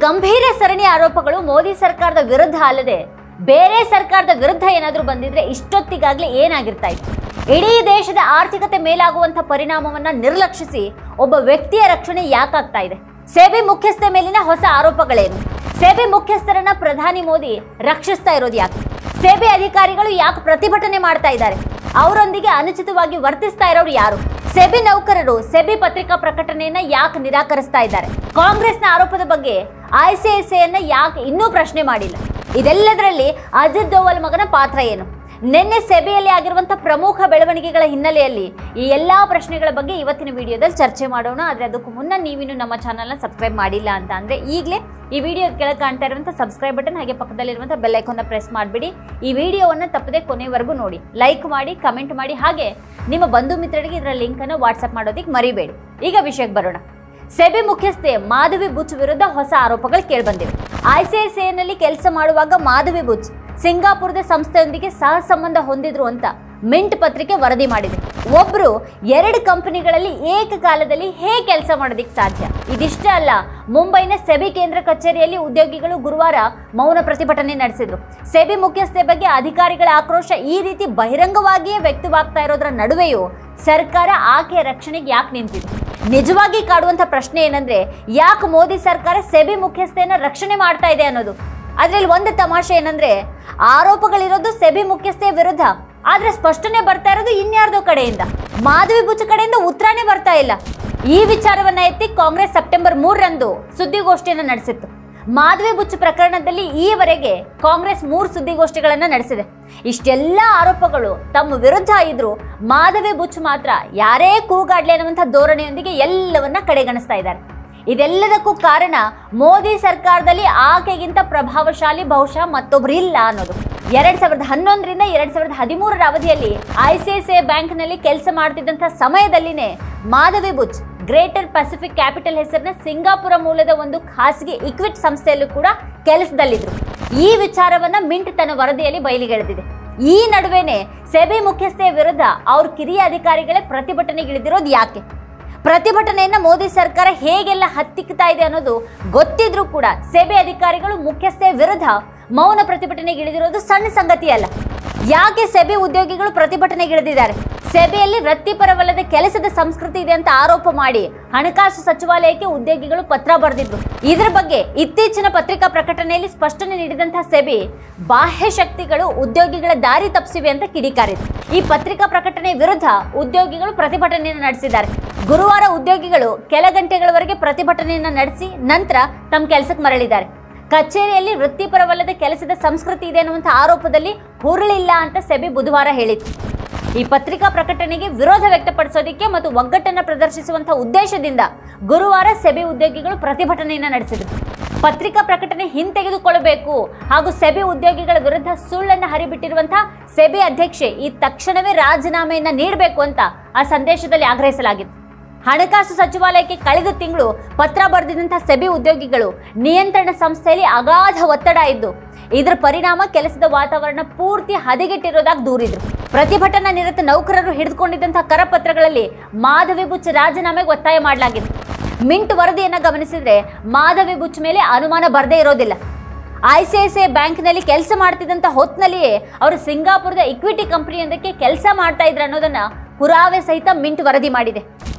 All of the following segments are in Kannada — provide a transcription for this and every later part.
ಗಂಭೀರ ಸರಣಿ ಆರೋಪಗಳು ಮೋದಿ ಸರ್ಕಾರದ ವಿರುದ್ಧ ಅಲ್ಲದೆ ಬೇರೆ ಸರ್ಕಾರದ ವಿರುದ್ಧ ಏನಾದರೂ ಬಂದಿದ್ರೆ ಇಷ್ಟೊತ್ತಿಗಾಗ್ಲೇ ಏನಾಗಿರ್ತಾ ಇತ್ತು ಇಡೀ ದೇಶದ ಆರ್ಥಿಕತೆ ಮೇಲಾಗುವಂತ ಪರಿಣಾಮವನ್ನ ನಿರ್ಲಕ್ಷಿಸಿ ಒಬ್ಬ ವ್ಯಕ್ತಿಯ ರಕ್ಷಣೆ ಯಾಕಾಗ್ತಾ ಇದೆ ಸೇಬಿ ಮುಖ್ಯಸ್ಥೆ ಮೇಲಿನ ಹೊಸ ಆರೋಪಗಳೇನು ಸೇಬಿ ಮುಖ್ಯಸ್ಥರನ್ನ ಪ್ರಧಾನಿ ಮೋದಿ ರಕ್ಷಿಸ್ತಾ ಇರೋದು ಯಾಕೆ ಸೇಬಿ ಅಧಿಕಾರಿಗಳು ಯಾಕೆ ಪ್ರತಿಭಟನೆ ಮಾಡ್ತಾ ಇದ್ದಾರೆ ಅವರೊಂದಿಗೆ ಅನುಚಿತವಾಗಿ ವರ್ತಿಸ್ತಾ ಇರೋರು ಯಾರು ಸೆಬಿ ನೌಕರರು ಸೆಬಿ ಪತ್ರಿಕಾ ಪ್ರಕಟಣೆಯನ್ನ ಯಾಕೆ ನಿರಾಕರಿಸ್ತಾ ಇದ್ದಾರೆ ಕಾಂಗ್ರೆಸ್ನ ಆರೋಪದ ಬಗ್ಗೆ ಐಸಿಐಸಿಐನ ಯಾಕೆ ಇನ್ನೂ ಪ್ರಶ್ನೆ ಮಾಡಿಲ್ಲ ಇದೆಲ್ಲದರಲ್ಲಿ ಅಜಿತ್ ದೋವಲ್ ಮಗನ ಪಾತ್ರ ಏನು ನಿನ್ನೆ ಸೆಬೆಯಲ್ಲಿ ಆಗಿರುವಂತಹ ಪ್ರಮುಖ ಬೆಳವಣಿಗೆಗಳ ಹಿನ್ನೆಲೆಯಲ್ಲಿ ಈ ಎಲ್ಲಾ ಪ್ರಶ್ನೆಗಳ ಬಗ್ಗೆ ಇವತ್ತಿನ ವಿಡಿಯೋದಲ್ಲಿ ಚರ್ಚೆ ಮಾಡೋಣ ಆದ್ರೆ ಅದಕ್ಕೂ ಮುನ್ನ ನೀವಿನ್ನು ನಮ್ಮ ಚಾನಲ್ನ ಸಬ್ಸ್ಕ್ರೈಬ್ ಮಾಡಿಲ್ಲ ಅಂತ ಅಂದ್ರೆ ಈಗಲೇ ಈ ವಿಡಿಯೋ ಕೆಳಗೆ ಕಾಣ್ತಾ ಇರುವಂಥ ಸಬ್ಸ್ಕ್ರೈಬ್ ಬಟನ್ ಹಾಗೆ ಪಕ್ಕದಲ್ಲಿರುವಂಥ ಬೆಲ್ ಐಕಾನ್ನ ಪ್ರೆಸ್ ಮಾಡಿಬಿಡಿ ಈ ವಿಡಿಯೋವನ್ನು ತಪ್ಪದೆ ಕೊನೆವರೆಗೂ ನೋಡಿ ಲೈಕ್ ಮಾಡಿ ಕಮೆಂಟ್ ಮಾಡಿ ಹಾಗೆ ನಿಮ್ಮ ಬಂಧು ಮಿತ್ರರಿಗೆ ಇದರ ಲಿಂಕನ್ನು ವಾಟ್ಸಪ್ ಮಾಡೋದಕ್ಕೆ ಮರಿಬೇಡಿ ಈಗ ವಿಷಯಕ್ಕೆ ಬರೋಣ ಸೆಬಿ ಮುಖ್ಯಸ್ಥೆ ಮಾಧವಿ ಬುಚ್ ವಿರುದ್ಧ ಹೊಸ ಆರೋಪಗಳು ಕೇಳಿಬಂದಿವೆ ಐಸಿಐಸಿಐನಲ್ಲಿ ಕೆಲಸ ಮಾಡುವಾಗ ಮಾಧವಿ ಬುಚ್ ಸಿಂಗಾಪುರದ ಸಂಸ್ಥೆಯೊಂದಿಗೆ ಸಹ ಸಂಬಂಧ ಹೊಂದಿದ್ರು ಅಂತ ಮಿಂಟ್ ಪತ್ರಿಕೆ ವರದಿ ಮಾಡಿದೆ ಒಬ್ರು ಎರಡು ಕಂಪನಿಗಳಲ್ಲಿ ಏಕಕಾಲದಲ್ಲಿ ಹೇಗೆ ಕೆಲಸ ಮಾಡೋದಿಕ್ಕೆ ಸಾಧ್ಯ ಇದಿಷ್ಟೇ ಅಲ್ಲ ಮುಂಬೈನ ಸೆಬಿ ಕೇಂದ್ರ ಕಚೇರಿಯಲ್ಲಿ ಉದ್ಯೋಗಿಗಳು ಗುರುವಾರ ಮೌನ ಪ್ರತಿಭಟನೆ ನಡೆಸಿದ್ರು ಸೆಬಿ ಮುಖ್ಯಸ್ಥೆ ಬಗ್ಗೆ ಅಧಿಕಾರಿಗಳ ಆಕ್ರೋಶ ಈ ರೀತಿ ಬಹಿರಂಗವಾಗಿಯೇ ವ್ಯಕ್ತವಾಗ್ತಾ ಇರೋದ್ರ ನಡುವೆಯೂ ಸರ್ಕಾರ ಆಕೆಯ ರಕ್ಷಣೆಗೆ ಯಾಕೆ ನಿಂತಿದೆ ನಿಜವಾಗಿ ಕಾಡುವಂತ ಪ್ರಶ್ನೆ ಏನಂದ್ರೆ ಯಾಕೆ ಮೋದಿ ಸರ್ಕಾರ ಸೆಬಿ ಮುಖ್ಯಸ್ಥೆಯನ್ನ ರಕ್ಷಣೆ ಮಾಡ್ತಾ ಇದೆ ಅನ್ನೋದು ಅದ್ರಲ್ಲಿ ಒಂದು ತಮಾಷೆ ಏನಂದ್ರೆ ಆರೋಪಗಳಿರೋದು ಸೆಬಿ ಮುಖ್ಯಸ್ಥೆಯ ವಿರುದ್ಧ ಆದ್ರೆ ಸ್ಪಷ್ಟನೆ ಬರ್ತಾ ಇರೋದು ಇನ್ಯಾರ್ದೋ ಕಡೆಯಿಂದ ಮಾಧವಿ ಬುಚ್ ಕಡೆಯಿಂದ ಉತ್ತರನೇ ಬರ್ತಾ ಇಲ್ಲ ಈ ವಿಚಾರವನ್ನ ಎತ್ತಿ ಕಾಂಗ್ರೆಸ್ ಸೆಪ್ಟೆಂಬರ್ ಮೂರರಂದು ಸುದ್ದಿಗೋಷ್ಠಿಯನ್ನು ನಡೆಸಿತ್ತು ಮಾಧವಿ ಬುಚ್ ಪ್ರಕರಣದಲ್ಲಿ ಈವರೆಗೆ ಕಾಂಗ್ರೆಸ್ ಮೂರು ಸುದ್ದಿಗೋಷ್ಠಿಗಳನ್ನ ನಡೆಸಿದೆ ಇಷ್ಟೆಲ್ಲ ಆರೋಪಗಳು ತಮ್ಮ ವಿರುದ್ಧ ಇದ್ರು ಮಾಧವಿ ಬುಚ್ ಮಾತ್ರ ಯಾರೇ ಕೂಗಾಡ್ಲಿ ಅನ್ನುವಂಥ ಧೋರಣೆಯೊಂದಿಗೆ ಎಲ್ಲವನ್ನ ಕಡೆಗಣಿಸ್ತಾ ಇದ್ದಾರೆ ಇದೆಲ್ಲದಕ್ಕೂ ಕಾರಣ ಮೋದಿ ಸರ್ಕಾರದಲ್ಲಿ ಆಕೆಗಿಂತ ಪ್ರಭಾವಶಾಲಿ ಬಹುಶಃ ಮತ್ತೊಬ್ರು ಇಲ್ಲ ಅನ್ನೋದು ಎರಡ್ ಸಾವಿರದ ಹನ್ನೊಂದರಿಂದ ಎರಡ್ ಸಾವಿರದ ಹದಿಮೂರರ ಅವಧಿಯಲ್ಲಿ ಐಸಿಐಸಿಐ ಬ್ಯಾಂಕ್ನಲ್ಲಿ ಕೆಲಸ ಮಾಡ್ತಿದ್ದಂಥ ಸಮಯದಲ್ಲಿನೇ Madhabi Buch Greater Pacific Capital ಹೆಸರಿನ ಸಿಂಗಾಪುರ ಮೂಲದ ಒಂದು ಖಾಸಗಿ ಇಕ್ವಿಟ್ ಸಂಸ್ಥೆಯಲ್ಲೂ ಕೂಡ ಕೆಲಸದಲ್ಲಿದ್ರು ಈ ವಿಚಾರವನ್ನ ಮಿಂಟ್ ತನ್ನ ವರದಿಯಲ್ಲಿ ಬಯಲಿಗೆಳೆದಿದೆ ಈ ನಡುವೆನೆ ಸೆಬಿ ಮುಖ್ಯಸ್ಥೆಯ ವಿರುದ್ಧ ಅವ್ರ ಕಿರಿಯ ಅಧಿಕಾರಿಗಳೇ ಪ್ರತಿಭಟನೆಗಿಳಿದಿರೋದು ಯಾಕೆ ಪ್ರತಿಭಟನೆಯನ್ನ ಮೋದಿ ಸರ್ಕಾರ ಹೇಗೆಲ್ಲ ಹತ್ತಿಕ್ತಾ ಇದೆ ಅನ್ನೋದು ಗೊತ್ತಿದ್ರೂ ಕೂಡ ಸೆಬಿ ಅಧಿಕಾರಿಗಳು ಮುಖ್ಯಸ್ಥೆಯ ವಿರುದ್ಧ ಮೌನ ಪ್ರತಿಭಟನೆಗಿಳಿದಿರೋದು ಸಣ್ಣ ಸಂಗತಿ ಅಲ್ಲ ಯಾಕೆ ಸೆಬಿ ಉದ್ಯೋಗಿಗಳು ಪ್ರತಿಭಟನೆಗಿಳಿದಿದ್ದಾರೆ ಸೆಬೆಯಲ್ಲಿ ವೃತ್ತಿಪರವಲ್ಲದ ಕೆಲಸದ ಸಂಸ್ಕೃತಿ ಇದೆ ಅಂತ ಆರೋಪ ಮಾಡಿ ಹಣಕಾಸು ಸಚಿವಾಲಯಕ್ಕೆ ಉದ್ಯೋಗಿಗಳು ಪತ್ರ ಬರೆದಿದ್ರು ಇದ್ರ ಬಗ್ಗೆ ಇತ್ತೀಚಿನ ಪತ್ರಿಕಾ ಪ್ರಕಟಣೆಯಲ್ಲಿ ಸ್ಪಷ್ಟನೆ ನೀಡಿದಂತಹ ಸೆಬಿ ಬಾಹ್ಯ ಶಕ್ತಿಗಳು ಉದ್ಯೋಗಿಗಳ ದಾರಿ ತಪ್ಪಿಸಿವೆ ಅಂತ ಕಿಡಿಕಾರಿದ್ರು ಈ ಪತ್ರಿಕಾ ಪ್ರಕಟಣೆ ವಿರುದ್ಧ ಉದ್ಯೋಗಿಗಳು ಪ್ರತಿಭಟನೆಯನ್ನು ನಡೆಸಿದ್ದಾರೆ ಗುರುವಾರ ಉದ್ಯೋಗಿಗಳು ಕೆಲ ಗಂಟೆಗಳವರೆಗೆ ಪ್ರತಿಭಟನೆಯನ್ನು ನಡೆಸಿ ನಂತರ ತಮ್ಮ ಕೆಲಸಕ್ಕೆ ಮರಳಿದ್ದಾರೆ ಕಚೇರಿಯಲ್ಲಿ ವೃತ್ತಿಪರವಲ್ಲದ ಕೆಲಸದ ಸಂಸ್ಕೃತಿ ಇದೆ ಅನ್ನುವಂಥ ಆರೋಪದಲ್ಲಿ ಹುರುಳಿಲ್ಲ ಅಂತ ಸೆಬಿ ಬುಧವಾರ ಹೇಳಿತ್ತು ಈ ಪತ್ರಿಕಾ ಪ್ರಕಟಣೆಗೆ ವಿರೋಧ ವ್ಯಕ್ತಪಡಿಸೋದಕ್ಕೆ ಮತ್ತು ಒಗ್ಗಟ್ಟನ್ನು ಪ್ರದರ್ಶಿಸುವಂತಹ ಉದ್ದೇಶದಿಂದ ಗುರುವಾರ ಸೆಬಿ ಉದ್ಯೋಗಿಗಳು ಪ್ರತಿಭಟನೆಯನ್ನು ನಡೆಸಿದರು ಪತ್ರಿಕಾ ಪ್ರಕಟಣೆ ಹಿಂತೆಗೆದುಕೊಳ್ಳಬೇಕು ಹಾಗೂ ಸೆಬಿ ಉದ್ಯೋಗಿಗಳ ವಿರುದ್ಧ ಸುಳ್ಳನ್ನು ಹರಿಬಿಟ್ಟಿರುವಂತಹ ಸೆಬಿ ಅಧ್ಯಕ್ಷೆ ಈ ತಕ್ಷಣವೇ ರಾಜೀನಾಮೆಯನ್ನ ನೀಡಬೇಕು ಅಂತ ಆ ಸಂದೇಶದಲ್ಲಿ ಆಗ್ರಹಿಸಲಾಗಿತ್ತು ಹಣಕಾಸು ಸಚಿವಾಲಯಕ್ಕೆ ಕಳೆದ ತಿಂಗಳು ಪತ್ರ ಬರೆದಿದ್ದಂತಹ ಸೆಬಿ ಉದ್ಯೋಗಿಗಳು ನಿಯಂತ್ರಣ ಸಂಸ್ಥೆಯಲ್ಲಿ ಅಗಾಧ ಒತ್ತಡ ಇದ್ದು ಇದರ ಪರಿಣಾಮ ಕೆಲಸದ ವಾತಾವರಣ ಪೂರ್ತಿ ಹದಗೆಟ್ಟಿರೋದಾಗಿ ದೂರಿದ್ರು ಪ್ರತಿಭಟನಾ ನಿರತ ನೌಕರರು ಹಿಡಿದುಕೊಂಡಿದ್ದಂತಹ ಕರಪತ್ರಗಳಲ್ಲಿ ಮಾಧವಿ ಬುಚ್ ರಾಜೀನಾಮೆಗೆ ಒತ್ತಾಯ ಮಾಡಲಾಗಿತ್ತು ಮಿಂಟ್ ವರದಿಯನ್ನ ಗಮನಿಸಿದ್ರೆ ಮಾಧವಿ ಬುಚ್ ಮೇಲೆ ಅನುಮಾನ ಬರದೇ ಇರೋದಿಲ್ಲ ಐಸಿಐಸಿಐ ಬ್ಯಾಂಕ್ನಲ್ಲಿ ಕೆಲಸ ಮಾಡ್ತಿದ್ದಂಥ ಹೊತ್ನಲ್ಲಿಯೇ ಅವರು ಸಿಂಗಾಪುರದ ಇಕ್ವಿಟಿ ಕಂಪನಿಯೊಂದಕ್ಕೆ ಕೆಲಸ ಮಾಡ್ತಾ ಇದ್ರು ಅನ್ನೋದನ್ನ ಪುರಾವೆ ಸಹಿತ ಮಿಂಟ್ ವರದಿ ಮಾಡಿದೆ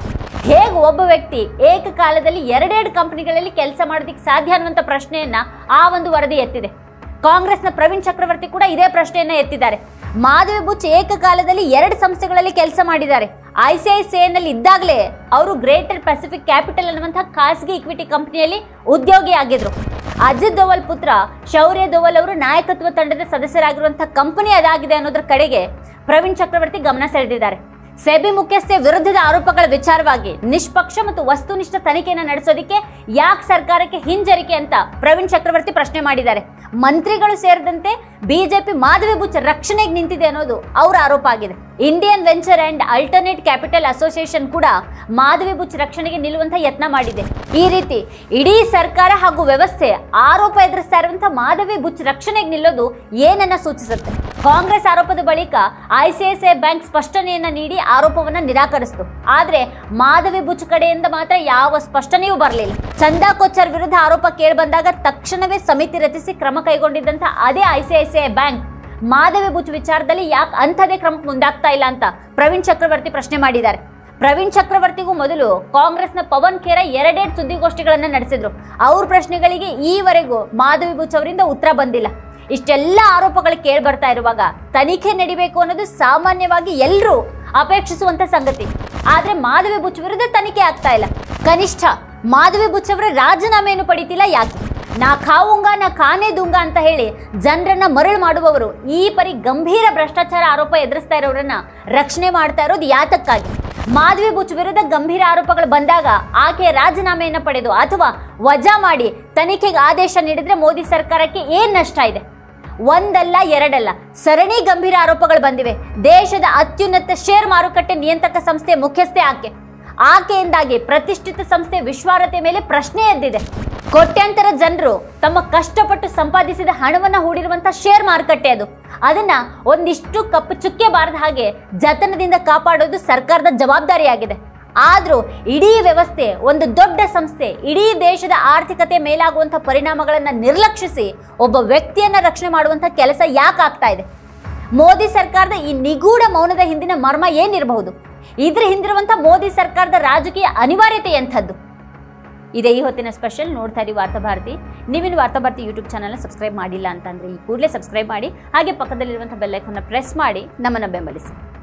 ಹೇಗೆ ಒಬ್ಬ ವ್ಯಕ್ತಿ ಏಕಕಾಲದಲ್ಲಿ ಎರಡೆರಡು ಕಂಪನಿಗಳಲ್ಲಿ ಕೆಲಸ ಮಾಡೋದಕ್ಕೆ ಸಾಧ್ಯ ಅನ್ನುವಂಥ ಪ್ರಶ್ನೆಯನ್ನ ಆ ಒಂದು ವರದಿ ಎತ್ತಿದೆ ಕಾಂಗ್ರೆಸ್ನ ಪ್ರವೀಣ್ ಚಕ್ರವರ್ತಿ ಕೂಡ ಇದೇ ಪ್ರಶ್ನೆಯನ್ನ ಎತ್ತಿದ್ದಾರೆ ಮಾಧವಿ ಬುಚ್ ಏಕಕಾಲದಲ್ಲಿ ಎರಡು ಸಂಸ್ಥೆಗಳಲ್ಲಿ ಕೆಲಸ ಮಾಡಿದ್ದಾರೆ ಐಸಿಐಸಿಐನಲ್ಲಿ ಇದ್ದಾಗಲೇ ಅವರು ಗ್ರೇಟರ್ ಪೆಸಿಫಿಕ್ ಕ್ಯಾಪಿಟಲ್ ಅನ್ನುವಂತಹ ಖಾಸಗಿ ಇಕ್ವಿಟಿ ಕಂಪನಿಯಲ್ಲಿ ಉದ್ಯೋಗಿ ಆಗಿದ್ರು ಅಜಿತ್ ದೋವಲ್ ಪುತ್ರ ಶೌರ್ಯ ದೋವಲ್ ಅವರು ನಾಯಕತ್ವ ತಂಡದ ಸದಸ್ಯರಾಗಿರುವಂತಹ ಕಂಪನಿ ಅದಾಗಿದೆ ಅನ್ನೋದ್ರ ಕಡೆಗೆ ಪ್ರವೀಣ್ ಚಕ್ರವರ್ತಿ ಗಮನ ಸೆಳೆದಿದ್ದಾರೆ ಸೆಬಿ ಮುಖ್ಯಸ್ಥೆ ವಿರುದ್ಧದ ಆರೋಪಗಳ ವಿಚಾರವಾಗಿ ನಿಷ್ಪಕ್ಷ ಮತ್ತು ವಸ್ತುನಿಷ್ಠ ತನಿಖೆಯನ್ನು ನಡೆಸೋದಕ್ಕೆ ಯಾಕೆ ಸರ್ಕಾರಕ್ಕೆ ಹಿಂಜರಿಕೆ ಅಂತ ಪ್ರವೀಣ್ ಚಕ್ರವರ್ತಿ ಪ್ರಶ್ನೆ ಮಾಡಿದ್ದಾರೆ ಮಂತ್ರಿಗಳು ಸೇರಿದಂತೆ ಬಿಜೆಪಿ ಮಾಧವಿ ಬುಚ್ ರಕ್ಷಣೆಗೆ ನಿಂತಿದೆ ಅನ್ನೋದು ಅವರ ಆರೋಪ ಆಗಿದೆ Indian venture and alternate capital association ಕೂಡ ಮಾಧವಿ ಬುಚ್ ರಕ್ಷಣೆಗೆ ನಿಲ್ಲುವಂತ ಯತ್ನ ಮಾಡಿದೆ ಈ ರೀತಿ ಇಡೀ ಸರ್ಕಾರ ಹಾಗೂ ವ್ಯವಸ್ಥೆ ಆರೋಪ ಎದುರಿಸ್ತಾ ಇರುವಂತಹ ಮಾಧವಿ ಬುಚ್ ರಕ್ಷಣೆಗೆ ನಿಲ್ಲೋದು ಏನನ್ನ ಸೂಚಿಸುತ್ತೆ ಕಾಂಗ್ರೆಸ್ ಆರೋಪದ ಬಳಿಕ ಐಸಿಐಸಿಐ ಬ್ಯಾಂಕ್ ಸ್ಪಷ್ಟನೆಯನ್ನ ನೀಡಿ ಆರೋಪವನ್ನ ನಿರಾಕರಿಸಿತು ಆದ್ರೆ ಮಾಧವಿ ಬುಚ್ ಕಡೆಯಿಂದ ಮಾತ್ರ ಯಾವ ಸ್ಪಷ್ಟನೆಯೂ ಬರಲಿಲ್ಲ ಚಂದಾ ಕೊಚ್ಚರ್ ವಿರುದ್ಧ ಆರೋಪ ಕೇಳಿಬಂದಾಗ ತಕ್ಷಣವೇ ಸಮಿತಿ ರಚಿಸಿ ಕ್ರಮ ಕೈಗೊಂಡಿದ್ದಂತ ಅದೇ ಐಸಿಐಸಿಐ ಬ್ಯಾಂಕ್ ಮಾಧವಿ ಬುಚ್ ವಿಚಾರದಲ್ಲಿ ಯಾಕೆ ಅಂಥದೇ ಕ್ರಮಕ್ಕೆ ಮುಂದಾಗ್ತಾ ಇಲ್ಲ ಅಂತ ಪ್ರವೀಣ್ ಚಕ್ರವರ್ತಿ ಪ್ರಶ್ನೆ ಮಾಡಿದ್ದಾರೆ ಪ್ರವೀಣ್ ಚಕ್ರವರ್ತಿಗೂ ಮೊದಲು ಕಾಂಗ್ರೆಸ್ನ ಪವನ್ ಖೇರ ಎರಡೆರಡು ಸುದ್ದಿಗೋಷ್ಠಿಗಳನ್ನ ನಡೆಸಿದ್ರು ಅವ್ರ ಪ್ರಶ್ನೆಗಳಿಗೆ ಈವರೆಗೂ ಮಾಧವಿ ಬುಚ್ ಅವರಿಂದ ಉತ್ತರ ಬಂದಿಲ್ಲ ಇಷ್ಟೆಲ್ಲ ಆರೋಪಗಳು ಕೇಳಿ ಬರ್ತಾ ಇರುವಾಗ ತನಿಖೆ ನಡಿಬೇಕು ಅನ್ನೋದು ಸಾಮಾನ್ಯವಾಗಿ ಎಲ್ಲರೂ ಅಪೇಕ್ಷಿಸುವಂತ ಸಂಗತಿ ಆದ್ರೆ ಮಾಧವಿ ಬುಚ್ ವಿರುದ್ಧ ತನಿಖೆ ಆಗ್ತಾ ಇಲ್ಲ ಕನಿಷ್ಠ ಮಾಧವಿ ಬುಚ್ ಅವರ ರಾಜೀನಾಮೆಯನ್ನು ಪಡಿತಿಲ್ಲ ಯಾಕೆ ನಾ ಖಾವುಂಗ ನಾ ಖಾನೆ ದುಂಗ ಅಂತ ಹೇಳಿ ಜನರನ್ನ ಮರಳು ಮಾಡುವವರು ಈ ಪರಿ ಗಂಭೀರ ಭ್ರಷ್ಟಾಚಾರ ಆರೋಪ ಎದುರಿಸ್ತಾ ಇರೋರನ್ನ ರಕ್ಷಣೆ ಮಾಡ್ತಾ ಇರೋದು ಯಾತಕ್ಕಾಗಿ ಮಾಧವಿ ಬುಚ್ ವಿರುದ್ಧ ಗಂಭೀರ ಆರೋಪಗಳು ಬಂದಾಗ ಆಕೆ ರಾಜೀನಾಮೆಯನ್ನು ಪಡೆದು ಅಥವಾ ವಜಾ ಮಾಡಿ ತನಿಖೆಗೆ ಆದೇಶ ನೀಡಿದ್ರೆ ಮೋದಿ ಸರ್ಕಾರಕ್ಕೆ ಏನ್ ನಷ್ಟ ಇದೆ ಒಂದಲ್ಲ ಎರಡಲ್ಲ ಸರಣಿ ಗಂಭೀರ ಆರೋಪಗಳು ಬಂದಿವೆ ದೇಶದ ಅತ್ಯುನ್ನತ ಶೇರ್ ಮಾರುಕಟ್ಟೆ ನಿಯಂತ್ರಕ ಸಂಸ್ಥೆ ಮುಖ್ಯಸ್ಥೆ ಆಕೆ ಆಕೆಯಿಂದಾಗಿ ಪ್ರತಿಷ್ಠಿತ ಸಂಸ್ಥೆ ವಿಶ್ವಾರತೆ ಮೇಲೆ ಪ್ರಶ್ನೆ ಎದ್ದಿದೆ ಕೋಟ್ಯಾಂತರ ಜನರು ತಮ್ಮ ಕಷ್ಟಪಟ್ಟು ಸಂಪಾದಿಸಿದ ಹಣವನ್ನ ಹೂಡಿರುವಂತ ಶೇರ್ ಮಾರುಕಟ್ಟೆ ಅದು ಅದನ್ನ ಒಂದಿಷ್ಟು ಕಪ್ಪು ಚುಕ್ಕೆ ಬಾರದ ಹಾಗೆ ಜತನದಿಂದ ಕಾಪಾಡೋದು ಸರ್ಕಾರದ ಜವಾಬ್ದಾರಿಯಾಗಿದೆ ಆದ್ರೂ ಇಡೀ ವ್ಯವಸ್ಥೆ ಒಂದು ದೊಡ್ಡ ಸಂಸ್ಥೆ ಇಡೀ ದೇಶದ ಆರ್ಥಿಕತೆ ಮೇಲಾಗುವಂತ ಪರಿಣಾಮಗಳನ್ನ ನಿರ್ಲಕ್ಷಿಸಿ ಒಬ್ಬ ವ್ಯಕ್ತಿಯನ್ನ ರಕ್ಷಣೆ ಮಾಡುವಂತ ಕೆಲಸ ಯಾಕೆ ಆಗ್ತಾ ಇದೆ ಮೋದಿ ಸರ್ಕಾರದ ಈ ನಿಗೂಢ ಮೌನದ ಹಿಂದಿನ ಮರ್ಮ ಏನಿರಬಹುದು ಇದ್ರ ಹಿಂದಿರುವಂತ ಮೋದಿ ಸರ್ಕಾರದ ರಾಜಕೀಯ ಅನಿವಾರ್ಯತೆ ಎಂಥದ್ದು ಇದೇ ಈ ಹೊತ್ತಿನ ಸ್ಪೆಷಲ್ ನೋಡ್ತಾ ಇರಿ ವಾರ್ತಾಭಾರತಿ ನೀವಿನ್ನು ವಾರ್ತಾಭಾರತಿ ಯೂಟ್ಯೂಬ್ ಚಾನಲ್ನ ಸಬ್ಸ್ಕ್ರೈಬ್ ಮಾಡಿಲ್ಲ ಅಂತಂದ್ರೆ ಈ ಕೂಡಲೇ ಸಬ್ಸ್ಕ್ರೈಬ್ ಮಾಡಿ ಹಾಗೆ ಪಕ್ಕದಲ್ಲಿರುವಂಥ ಬೆಲ್ಲೈಕನ್ನ ಪ್ರೆಸ್ ಮಾಡಿ ನಮ್ಮನ್ನು ಬೆಂಬಲಿಸಿ